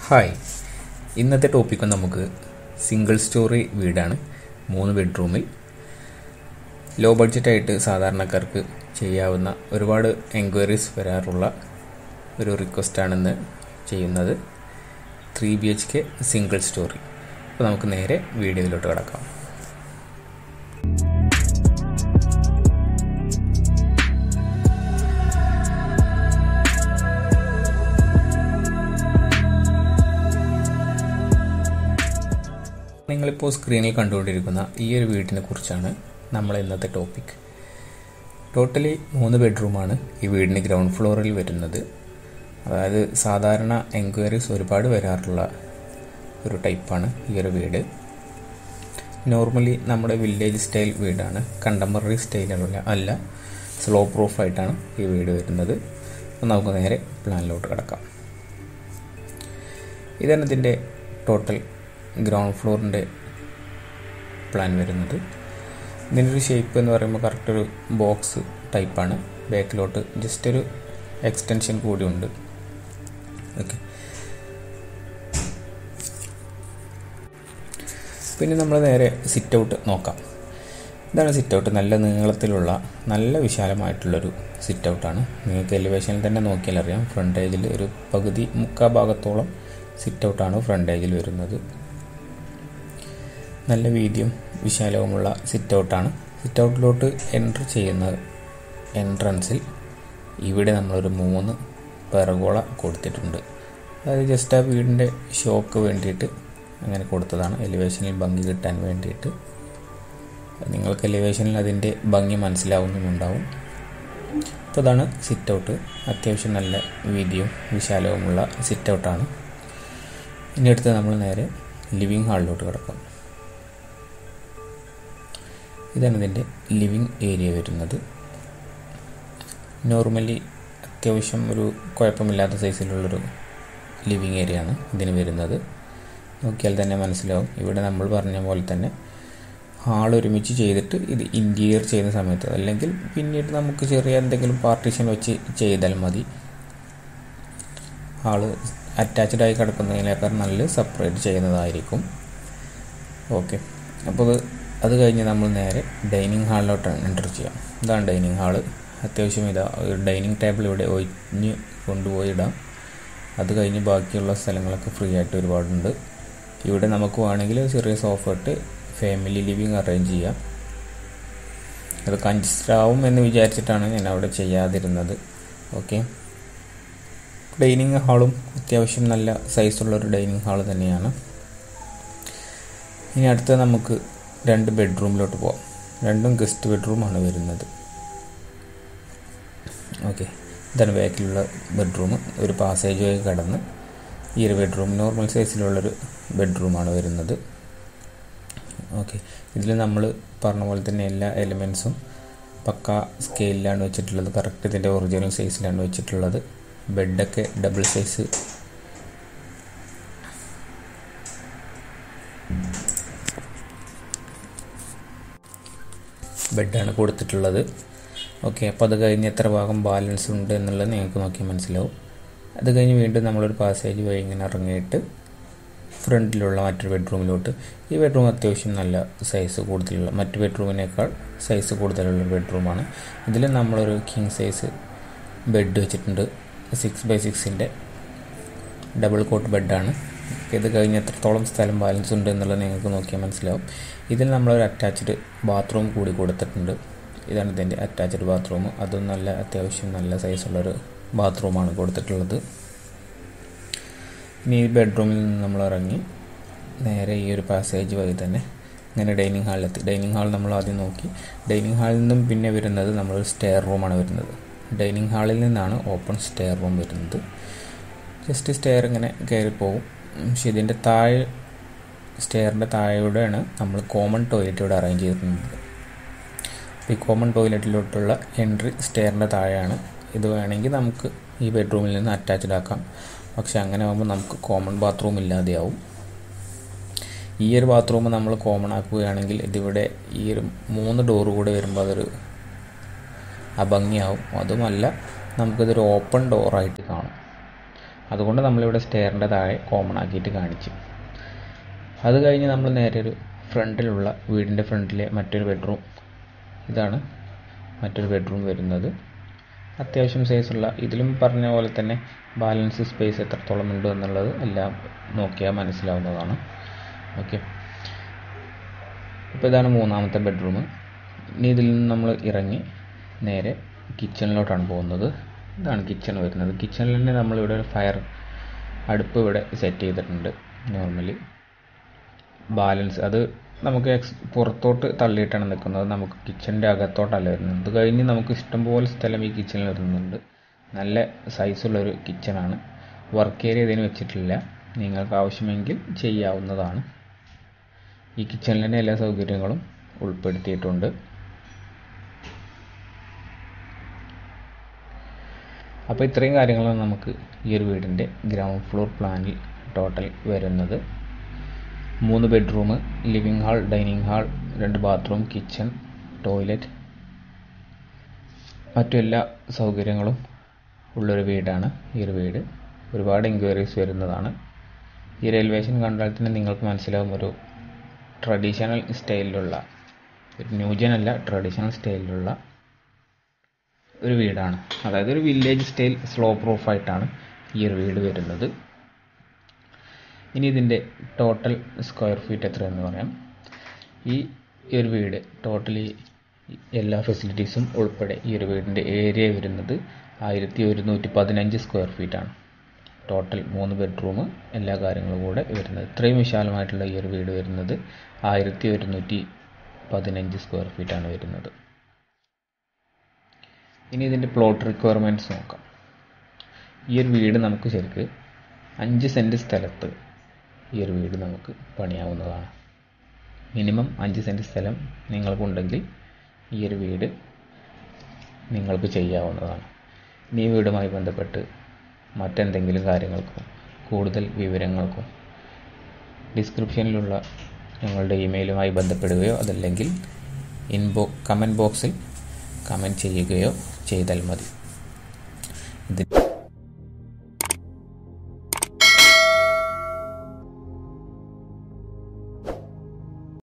hi ഇന്നത്തെ topic നമുക്ക് single story വീടാണ് മൂന്ന് ബെഡ്റൂമിൽ ലോ ബഡ്ജറ്റായിട്ട് സാധാരണക്കാർക്ക് ചെയ്യാവുന്ന ഒരുപാട് എൻക്വയറീസ് വരാറുള്ള ഒരു റിക്വസ്റ്റാണെന്ന് ചെയ്യുന്നത് three B H K single storey അപ്പോൾ നമുക്ക് നേരെ വീഡിയോയിലോട്ട് കിടക്കാം നിങ്ങളിപ്പോൾ സ്ക്രീനിൽ കണ്ടുകൊണ്ടിരിക്കുന്ന ഈ ഒരു വീടിനെ കുറിച്ചാണ് നമ്മൾ ഇന്നത്തെ ടോപ്പിക് ടോട്ടലി മൂന്ന് ബെഡ്റൂമാണ് ഈ വീടിന് ഗ്രൗണ്ട് ഫ്ലോറിൽ വരുന്നത് അതായത് സാധാരണ എൻക്വയറീസ് ഒരുപാട് വരാറുള്ള ഒരു ടൈപ്പാണ് ഈ ഒരു വീട് നോർമലി നമ്മുടെ വില്ലേജ് സ്റ്റൈൽ വീടാണ് കണ്ടംപററി സ്റ്റൈലുള്ള അല്ല സ്ലോ പ്രൂഫായിട്ടാണ് ഈ വീട് വരുന്നത് അപ്പോൾ നമുക്ക് നേരെ പ്ലാനിലോട്ട് കിടക്കാം ഇതാണ് ഇതിൻ്റെ ടോട്ടൽ ഗ്രൗണ്ട് ഫ്ലോറിൻ്റെ പ്ലാൻ വരുന്നത് ഇതിൻ്റെ ഒരു ഷേപ്പ് എന്ന് പറയുമ്പോൾ കറക്റ്റ് ഒരു ബോക്സ് ടൈപ്പാണ് ബാക്കിലോട്ട് ജസ്റ്റ് ഒരു എക്സ്റ്റൻഷൻ കൂടി ഉണ്ട് ഓക്കെ പിന്നെ നമ്മൾ നേരെ സിറ്റ് ഔട്ട് നോക്കാം ഇതാണ് സിറ്റ് ഔട്ട് നല്ല നീളത്തിലുള്ള നല്ല വിശാലമായിട്ടുള്ളൊരു സിറ്റ് ഔട്ടാണ് നിങ്ങൾക്ക് എലിവേഷനിൽ തന്നെ നോക്കിയാൽ അറിയാം ഫ്രണ്ട് ഏജിൽ ഒരു പകുതി മുക്കാ ഭാഗത്തോളം സിറ്റ് ഔട്ടാണ് ഫ്രണ്ട് ഏജിൽ വരുന്നത് നല്ല വീതിയും വിശാലവുമുള്ള സിറ്റ് ഔട്ടാണ് സിറ്റ് ഔട്ടിലോട്ട് എൻട്രി ചെയ്യുന്ന എൻട്രൻസിൽ ഇവിടെ നമ്മളൊരു മൂന്ന് പെറഗോള കൊടുത്തിട്ടുണ്ട് അതായത് ജസ്റ്റ് ആ വീടിൻ്റെ ഷോക്ക് വേണ്ടിയിട്ട് അങ്ങനെ കൊടുത്തതാണ് എലിവേഷനിൽ ഭംഗി കിട്ടാൻ വേണ്ടിയിട്ട് നിങ്ങൾക്ക് എലിവേഷനിൽ അതിൻ്റെ ഭംഗി മനസ്സിലാവുന്നുമുണ്ടാവും അപ്പോൾ ഇതാണ് സിറ്റ് ഔട്ട് അത്യാവശ്യം നല്ല വീതിയും വിശാലവുമുള്ള സിറ്റ് ഔട്ടാണ് ഇനി അടുത്ത് നമ്മൾ നേരെ ലിവിങ് ഹാളിലോട്ട് കിടക്കാം ഇതാണ് ഇതിൻ്റെ ലിവിങ് ഏരിയ വരുന്നത് നോർമലി അത്യാവശ്യം ഒരു കുഴപ്പമില്ലാത്ത സൈസിലുള്ളൊരു ലിവിങ് ഏരിയ ആണ് ഇതിന് വരുന്നത് നോക്കിയാൽ തന്നെ മനസ്സിലാവും ഇവിടെ നമ്മൾ പറഞ്ഞ പോലെ തന്നെ ഹാൾ ഒരുമിച്ച് ചെയ്തിട്ട് ഇത് ഇൻറ്റീരിയർ ചെയ്യുന്ന സമയത്ത് അല്ലെങ്കിൽ പിന്നീട് നമുക്ക് ചെറിയ എന്തെങ്കിലും പാർട്ടീഷൻ വെച്ച് ചെയ്താൽ മതി ഹാള് അറ്റാച്ച്ഡ് ആയി കിടക്കുന്നതിനേക്കാൾ നല്ല സെപ്പറേറ്റ് ചെയ്യുന്നതായിരിക്കും ഓക്കെ അപ്പോൾ അത് കഴിഞ്ഞ് നമ്മൾ നേരെ ഡൈനിങ് ഹാളിലോട്ട് എൻ്റർ ചെയ്യാം ഇതാണ് ഡൈനിങ് ഹാള് അത്യാവശ്യം ഇതാ ഒരു ഡൈനിങ് ടേബിൾ ഇവിടെ ഒഴിഞ്ഞ് കൊണ്ടുപോയി ഇടാം അത് കഴിഞ്ഞ് ബാക്കിയുള്ള സ്ഥലങ്ങളൊക്കെ ഫ്രീ ആയിട്ട് ഒരുപാടുണ്ട് ഇവിടെ നമുക്ക് വേണമെങ്കിൽ ചെറിയ സോഫ ഇട്ട് ഫാമിലി ലിവിങ് അറേഞ്ച് ചെയ്യാം അത് കൺജസ്റ്റഡ് ആവും എന്ന് വിചാരിച്ചിട്ടാണ് ഞാൻ അവിടെ ചെയ്യാതിരുന്നത് ഓക്കെ ഡൈനിങ് ഹാളും അത്യാവശ്യം നല്ല സൈസുള്ളൊരു ഡൈനിങ് ഹാൾ തന്നെയാണ് ഇനി അടുത്ത നമുക്ക് രണ്ട് ബെഡ്റൂമിലോട്ട് പോവാം രണ്ടും ഗസ്റ്റ് ബെഡ്റൂമാണ് വരുന്നത് ഓക്കെ ഇതാണ് ബാക്കിലുള്ള ബെഡ്റൂം ഒരു പാസേജ് വഴി കടന്ന് ഈ ഒരു ബെഡ്റൂം നോർമൽ സൈസിലുള്ളൊരു ബെഡ്റൂമാണ് വരുന്നത് ഓക്കെ ഇതിൽ നമ്മൾ പറഞ്ഞ പോലെ തന്നെ എല്ലാ എലിമെൻസും പക്ക സ്കെയിലാണ് വെച്ചിട്ടുള്ളത് കറക്റ്റ് ഇതിൻ്റെ ഒറിജിനൽ സൈസിലാണ് വെച്ചിട്ടുള്ളത് ബെഡൊക്കെ ഡബിൾ സൈസ് ബെഡാണ് കൊടുത്തിട്ടുള്ളത് ഓക്കെ അപ്പോൾ അത് കഴിഞ്ഞ് എത്ര ഭാഗം ബാലൻസ് ഉണ്ട് എന്നുള്ളത് നിങ്ങൾക്ക് നോക്കിയാൽ മനസ്സിലാവും അത് കഴിഞ്ഞ് വീണ്ടും നമ്മളൊരു പാസേജ് വഴി ഇങ്ങനെ ഇറങ്ങിയിട്ട് ഫ്രണ്ടിലുള്ള മറ്റൊരു ബെഡ്റൂമിലോട്ട് ഈ ബെഡ്റൂം അത്യാവശ്യം നല്ല സൈസ് കൂടുതലുള്ള മറ്റു ബെഡ്റൂമിനേക്കാൾ സൈസ് കൂടുതലുള്ള ബെഡ്റൂമാണ് ഇതിൽ നമ്മളൊരു കിങ് സൈസ് ബെഡ് വെച്ചിട്ടുണ്ട് സിക്സ് ബൈ സിക്സിൻ്റെ ഡബിൾ കോട്ട് ബെഡാണ് ഇത് കഴിഞ്ഞ് എത്രത്തോളം സ്ഥലം ബാലൻസ് ഉണ്ട് എന്നുള്ളത് നിങ്ങൾക്ക് നോക്കിയാൽ മനസ്സിലാവും ഇതിൽ നമ്മളൊരു അറ്റാച്ച്ഡ് ബാത്റൂം കൂടി കൊടുത്തിട്ടുണ്ട് ഇതാണ് ഇതിൻ്റെ അറ്റാച്ച്ഡ് ബാത്റൂം അതും നല്ല അത്യാവശ്യം നല്ല സൈസുള്ളൊരു ബാത്റൂമാണ് കൊടുത്തിട്ടുള്ളത് ഇനി ഈ ബെഡ്റൂമിൽ നിന്ന് നമ്മൾ ഇറങ്ങി നേരെ ഈ ഒരു പാസേജ് വഴി തന്നെ ഇങ്ങനെ ഡൈനിങ് ഹാളിലെത്തി ഡൈനിങ് ഹാൾ നമ്മൾ ആദ്യം നോക്കി ഡൈനിങ് ഹാളിൽ നിന്നും പിന്നെ വരുന്നത് നമ്മളൊരു സ്റ്റെയർ റൂമാണ് വരുന്നത് ഡൈനിങ് ഹാളിൽ നിന്നാണ് ഓപ്പൺ സ്റ്റെയർ റൂം വരുന്നത് ജസ്റ്റ് സ്റ്റെയർ ഇങ്ങനെ കയറി പോകും പക്ഷെ ഇതിൻ്റെ താഴെ സ്റ്റെയറിൻ്റെ താഴെയോടെയാണ് നമ്മൾ കോമൺ ടോയ്ലറ്റ് ഇവിടെ അറേഞ്ച് ചെയ്തിട്ടുണ്ട് അപ്പോൾ ഈ കോമൺ ടോയ്ലറ്റിലോട്ടുള്ള എൻട്രി സ്റ്റെയറിൻ്റെ താഴെയാണ് ഇത് വേണമെങ്കിൽ നമുക്ക് ഈ ബെഡ്റൂമിൽ നിന്ന് അറ്റാച്ച്ഡ് ആക്കാം പക്ഷെ അങ്ങനെ ആകുമ്പോൾ നമുക്ക് കോമൺ ബാത്റൂം ഇല്ലാതെയാവും ഈ ഒരു ബാത്റൂം നമ്മൾ കോമൺ ആക്കുകയാണെങ്കിൽ ഇതിവിടെ ഈ ഒരു മൂന്ന് ഡോറ് കൂടെ വരുമ്പോൾ അതൊരു അഭംഗിയാവും അതുമല്ല നമുക്കിതൊരു ഓപ്പൺ ഡോറായിട്ട് കാണും അതുകൊണ്ട് നമ്മളിവിടെ സ്റ്റെയറിൻ്റെ താഴെ കോമൺ ആക്കിയിട്ട് കാണിച്ചു അത് കഴിഞ്ഞ് നമ്മൾ നേരെ ഒരു ഫ്രണ്ടിലുള്ള വീടിൻ്റെ ഫ്രണ്ടിലെ മറ്റൊരു ബെഡ്റൂം ഇതാണ് മറ്റൊരു ബെഡ്റൂം വരുന്നത് അത്യാവശ്യം സൈസുള്ള ഇതിലും പറഞ്ഞ പോലെ തന്നെ ബാലൻസ് സ്പേസ് എത്രത്തോളം ഉണ്ട് എന്നുള്ളത് എല്ലാം നോക്കിയാൽ മനസ്സിലാവുന്നതാണ് ഓക്കെ ഇപ്പോൾ ഇതാണ് മൂന്നാമത്തെ ബെഡ്റൂം ഇനി ഇതിൽ നിന്ന് നമ്മൾ ഇറങ്ങി നേരെ കിച്ചണിലോട്ടാണ് പോകുന്നത് ഇതാണ് കിച്ചൺ വരുന്നത് കിച്ചണിൽ തന്നെ നമ്മളിവിടെ ഒരു ഫയർ അടുപ്പ് ഇവിടെ സെറ്റ് ചെയ്തിട്ടുണ്ട് നോർമലി ബാലൻസ് അത് നമുക്ക് എക്സ് പുറത്തോട്ട് തള്ളിയിട്ടാണ് നിൽക്കുന്നത് നമുക്ക് കിച്ചൻ്റെ അകത്തോട്ടല്ല വരുന്നത് ഇത് കഴിഞ്ഞ് നമുക്ക് ഇഷ്ടംപോലെ സ്ഥലം ഈ കിച്ചണിൽ വരുന്നുണ്ട് നല്ല സൈസുള്ളൊരു കിച്ചണാണ് വർക്ക് ഏരിയ ഇതിന് വെച്ചിട്ടില്ല നിങ്ങൾക്ക് ആവശ്യമെങ്കിൽ ചെയ്യാവുന്നതാണ് ഈ കിച്ചണിൽ തന്നെ എല്ലാ സൗകര്യങ്ങളും ഉൾപ്പെടുത്തിയിട്ടുണ്ട് അപ്പോൾ ഇത്രയും കാര്യങ്ങളാണ് നമുക്ക് ഈ ഒരു വീടിൻ്റെ ഗ്രൗണ്ട് ഫ്ലോർ പ്ലാനിൽ ടോട്ടൽ വരുന്നത് മൂന്ന് bedroom living hall dining hall രണ്ട് ബാത്റൂം കിച്ചൺ ടോയ്ലറ്റ് മറ്റു എല്ലാ സൗകര്യങ്ങളും ഉള്ളൊരു വീടാണ് ഈ ഒരു വീട് ഒരുപാട് എൻക്വയറീസ് വരുന്നതാണ് ഈ റെയിൽവേ സ്റ്റേഷൻ കണ്ടാൽ തന്നെ നിങ്ങൾക്ക് മനസ്സിലാവും ഒരു ട്രഡീഷണൽ സ്റ്റൈലിലുള്ള ഒരു ന്യൂജൻ അല്ല ട്രഡീഷണൽ സ്റ്റൈലിലുള്ള ഒരു വീടാണ് അതായത് ഒരു വില്ലേജ് സ്റ്റൈൽ സ്ലോ പ്രൂഫായിട്ടാണ് ഈ ഒരു വീട് വരുന്നത് ഇനി ഇതിൻ്റെ ടോട്ടൽ സ്ക്വയർ ഫീറ്റ് എത്രയെന്ന് പറയാം ഈ ഒരു വീട് ടോട്ടലി എല്ലാ ഫെസിലിറ്റീസും ഉൾപ്പെടെ ഈ ഒരു വീടിൻ്റെ ഏരിയ വരുന്നത് ആയിരത്തി ഒരുന്നൂറ്റി പതിനഞ്ച് സ്ക്വയർ ഫീറ്റാണ് ടോട്ടൽ മൂന്ന് ബെഡ്റൂം എല്ലാ കാര്യങ്ങളും കൂടെ വരുന്നത് ഇത്രയും വിശാലമായിട്ടുള്ള ഈ ഒരു വീട് വരുന്നത് ആയിരത്തി ഒരുന്നൂറ്റി പതിനഞ്ച് സ്ക്വയർ ഫീറ്റാണ് വരുന്നത് ഇനി ഇതിൻ്റെ പ്ലോട്ട് റിക്വയർമെൻറ്റ്സ് നോക്കാം ഈ ഒരു വീട് നമുക്ക് ശരിക്ക് അഞ്ച് സെൻറ്റ് സ്ഥലത്ത് ഈ ഒരു വീട് നമുക്ക് പണിയാവുന്നതാണ് മിനിമം അഞ്ച് സെൻറ്റ് സ്ഥലം നിങ്ങൾക്കുണ്ടെങ്കിൽ ഈ ഒരു വീട് നിങ്ങൾക്ക് ചെയ്യാവുന്നതാണ് ഇനി ഈ വീടുമായി ബന്ധപ്പെട്ട് മറ്റെന്തെങ്കിലും കാര്യങ്ങൾക്കും കൂടുതൽ വിവരങ്ങൾക്കും ഡിസ്ക്രിപ്ഷനിലുള്ള ഞങ്ങളുടെ ഇമെയിലുമായി ബന്ധപ്പെടുകയോ അതല്ലെങ്കിൽ ഇൻബോ കമൻറ്റ് ബോക്സിൽ കമൻറ്റ് ചെയ്യുകയോ ചെയ്താൽ മതി ഇത്